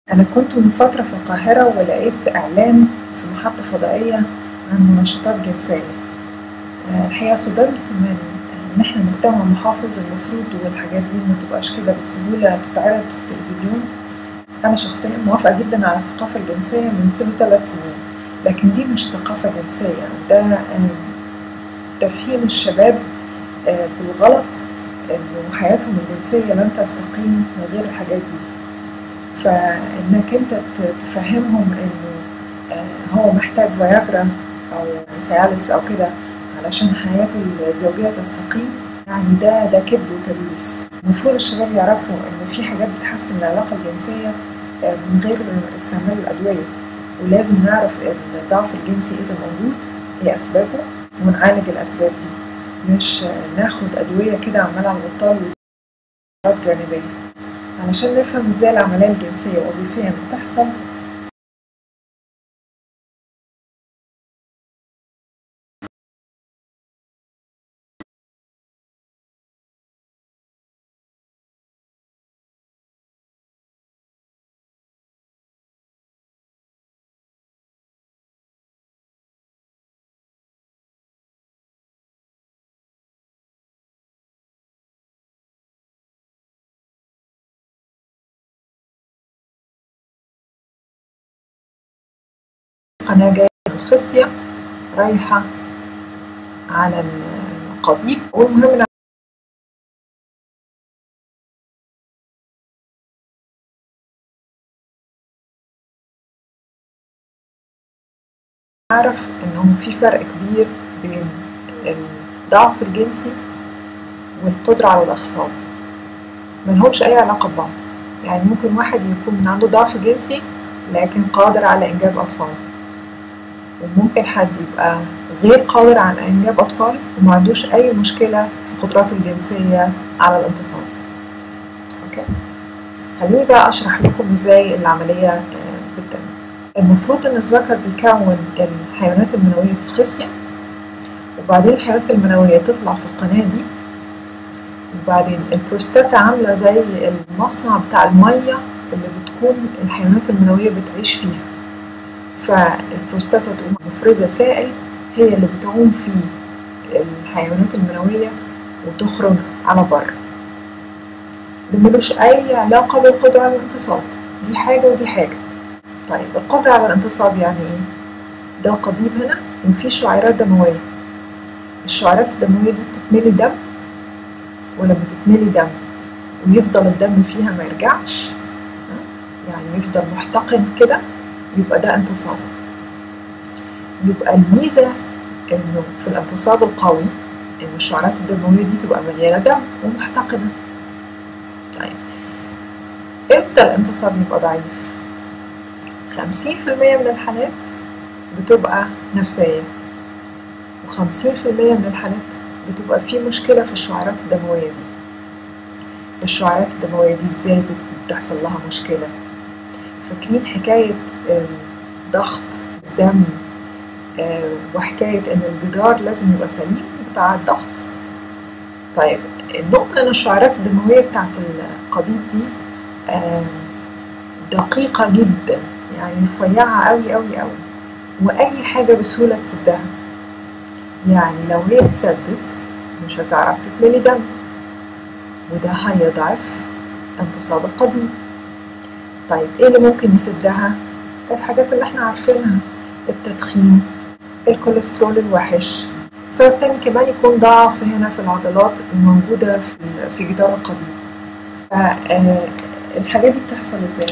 أنا كنت من فترة في القاهرة ولقيت إعلان في محطة فضائية عن منشطات جنسية آه، الحقيقة صدمت من إن إحنا مجتمع محافظ المفروض والحاجات دي ما تبقاش كده بالسهولة تتعرض في التلفزيون أنا شخصيا موافقة جدا على الثقافة الجنسية من سن ثلاث سنين لكن دي مش ثقافة جنسية ده آم، تفهيم الشباب آه، بالغلط إنه حياتهم الجنسية لن تستقيم من غير الحاجات دي فإنك أنت ت- تفهمهم إنه آه، هو محتاج فياجرا أو سيالس أو كده علشان حياته الزوجية تستقيم يعني ده ده كذب وتدليس المفروض الشباب يعرفوا إن في حاجات بتحسن العلاقة الجنسية آه، من غير استعمال الأدوية ولازم نعرف إن الضعف الجنسي إذا موجود إيه أسبابه ونعالج الأسباب دي مش آه، ناخد أدوية كده عمالة على البطال وإضرارات جانبية علشان نفهم ازاي العملية الجنسية وظيفيا بتحصل قناة جاية من الخصية رايحة على القضيب والمهم نعرف إنه في فرق كبير بين الضعف الجنسي والقدرة على الإخصاب ملهمش أي علاقة ببعض يعني ممكن واحد يكون عنده ضعف جنسي لكن قادر على إنجاب أطفال وممكن حد يبقى غير قادر على إنجاب أطفال وما عندوش أي مشكلة في قدراته الجنسية على الانتصاب أوكي خليني بقى أشرح لكم إزاي العملية آه، بتتم المفروض إن الذكر بيكون الحيوانات المنوية في الخصية وبعدين الحيوانات المنوية تطلع في القناة دي وبعدين البروستاتا عاملة زي المصنع بتاع المية اللي بتكون الحيوانات المنوية بتعيش فيها فالبروستاتا تقوم مفرزة سائل هي اللي بتعوم فيه الحيوانات المنوية وتخرج على بره ده ملوش أي علاقة بالقدرة على الانتصاب دي حاجة ودي حاجة طيب القدرة على الانتصاب يعني ايه؟ ده قضيب هنا وفيه شعيرات دموية الشعيرات الدموية دي بتتملي دم ولما تتملي دم ويفضل الدم فيها ما يرجعش يعني يفضل محتقن كده يبقى ده انتصاب يبقى الميزة انه في الانتصاب القوي ان الشعيرات الدموية دي تبقى مليانة دم ومحتقنة طيب امتى الانتصاب يبقى ضعيف؟ خمسين في المية من الحالات بتبقى نفسية وخمسين في المية من الحالات بتبقى في مشكلة في الشعيرات الدموية دي الشعيرات الدموية دي ازاي بتحصل لها مشكلة فاكرين حكاية آم، ضغط الدم آه، وحكاية إن الجدار لازم يبقى سليم بتاع الضغط طيب النقطة إن الشعيرات الدموية بتاعت القضيب دي آم، دقيقة جدا يعني رفيعة أوي أوي أوي وأي حاجة بسهولة تسدها يعني لو هي اتسدت مش هتعرف تتملي دم وده هيضعف انتصاب القضيب طيب ايه اللي ممكن يسدها الحاجات اللي احنا عارفينها التدخين الكوليسترول الوحش سبب تاني كمان يكون ضعف هنا في العضلات الموجودة في في جدار القضيب فالحاجات دي بتحصل ازاي؟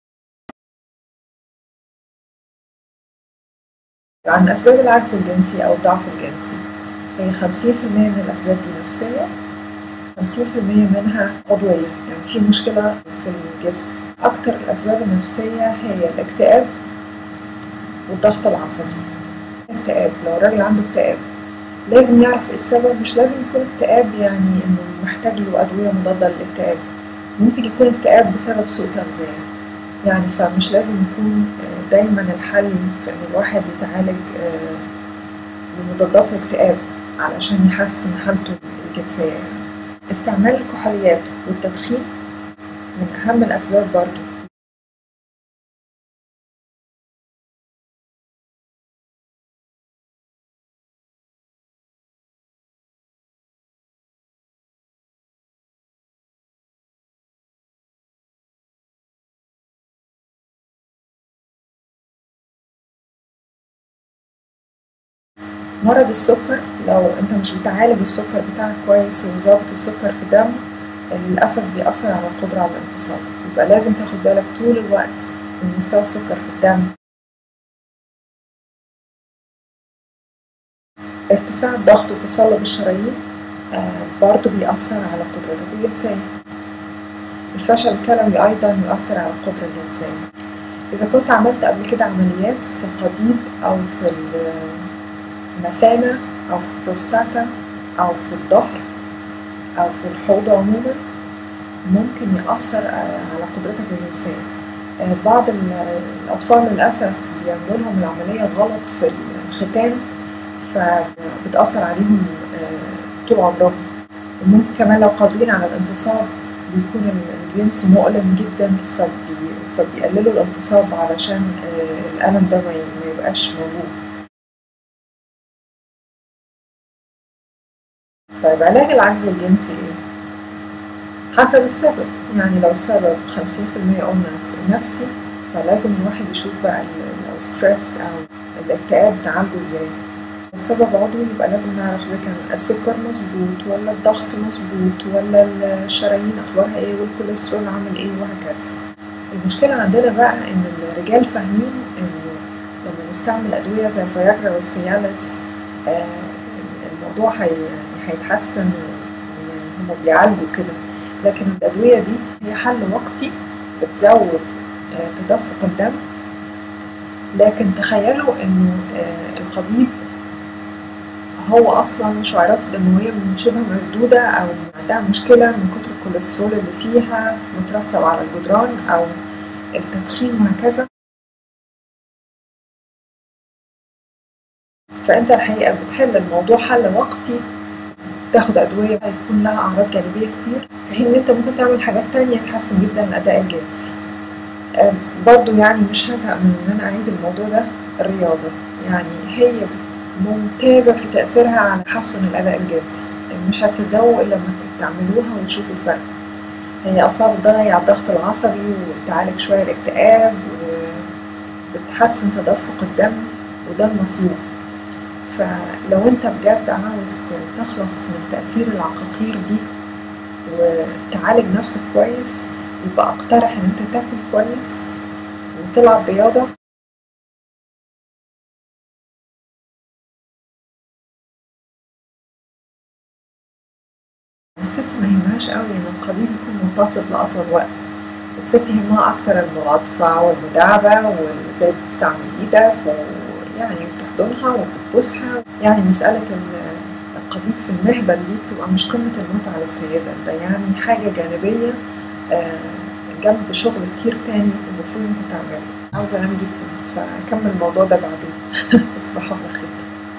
عن أسباب العجز الجنسي أو الضعف الجنسي هي 50% من الأسباب دي نفسية 50% منها عضوية يعني في مشكلة في الجسم أكتر الأسباب النفسية هي الاكتئاب والضغط العصبي الاكتئاب لو الراجل عنده اكتئاب لازم يعرف ايه السبب مش لازم يكون اكتئاب يعني انه محتاج له أدوية مضادة للاكتئاب ممكن يكون اكتئاب بسبب سوء تغذية يعني فمش لازم يكون آه، دايما الحل في ان الواحد يتعالج آه، بمضادات الاكتئاب علشان يحسن حالته الجنسية يعني. استعمال الكحوليات والتدخين من أهم الأسباب برضو مرض السكر لو انت مش بتعالج السكر بتاعك كويس وظابط السكر في الدم للأسف بيأثر على القدرة على الانتصاب يبقى لازم تاخد بالك طول الوقت من مستوى السكر في الدم ارتفاع الضغط وتصلب الشرايين آه برضه بيأثر على قدرتك الجنسية الفشل الكلوي أيضا يؤثر على القدرة الجنسية إذا كنت عملت قبل كده عمليات في القضيب أو في المثانة أو في البروستاتا أو في الظهر أو في الحوض عموما ممكن يأثر على قدرتك الجنسية بعض الأطفال للأسف بيعملوا لهم العملية غلط في الختان فبتأثر عليهم طول عمرهم وممكن كمان لو قادرين على الانتصاب بيكون الجنس مؤلم جدا فبي فبيقللوا الانتصاب علشان الألم ده ما يبقاش موجود طيب علاج العجز الجنسي ايه؟ حسب السبب يعني لو السبب خمسين في المية قلنا نفسي فلازم الواحد يشوف بقى لو ستريس أو الاكتئاب نعالجه ازاي السبب عضوي يبقى لازم نعرف إذا كان السكر مظبوط ولا الضغط مظبوط ولا الشرايين أخبارها ايه والكوليسترول عامل ايه وهكذا المشكلة عندنا بقى إن الرجال فاهمين إنه لما نستعمل أدوية زي الفياجرا والسيالس آه الموضوع هي هيتحسن يعني هما بيعالجوا كده لكن الأدوية دي هي حل وقتي بتزود آه تدفق الدم لكن تخيلوا إنه آه القضيب هو أصلا شعيراته الدموية شبه مسدودة أو عندها مشكلة من كتر الكوليسترول اللي فيها مترسب على الجدران أو التدخين وهكذا فأنت الحقيقة بتحل الموضوع حل وقتي تاخد أدوية هيكون لها أعراض جانبية كتير في حين إن أنت ممكن تعمل حاجات تانية تحسن جدا الأداء الجنسي برضو يعني مش هزهق من إن أنا أعيد الموضوع ده الرياضة يعني هي ممتازة في تأثيرها على تحسن الأداء الجنسي مش هتصدقوا إلا لما تعملوها وتشوفوا الفرق هي أصلا بتضيع الضغط العصبي وبتعالج شوية الاكتئاب وبتحسن تدفق الدم وده المطلوب فلو انت بجد عاوز تخلص من تأثير العقاقير دي وتعالج نفسك كويس يبقى اقترح ان انت تاكل كويس وتلعب رياضة الست ما يهمهاش قوي ان القضيب يكون متصل لأطول وقت الست يهمها اكتر الملاطفة والمداعبة وازاي بتستعمل ايدك ويعني بتحضنها وبتبوسها يعني مسألة القضيب في المهبل دي بتبقى مش قمة المتعة للسيدة ده يعني حاجة جانبية جنب شغل كتير تاني المفروض انت تعمله عاوزة انام جدا فكمل الموضوع ده بعدين تصبحوا على خير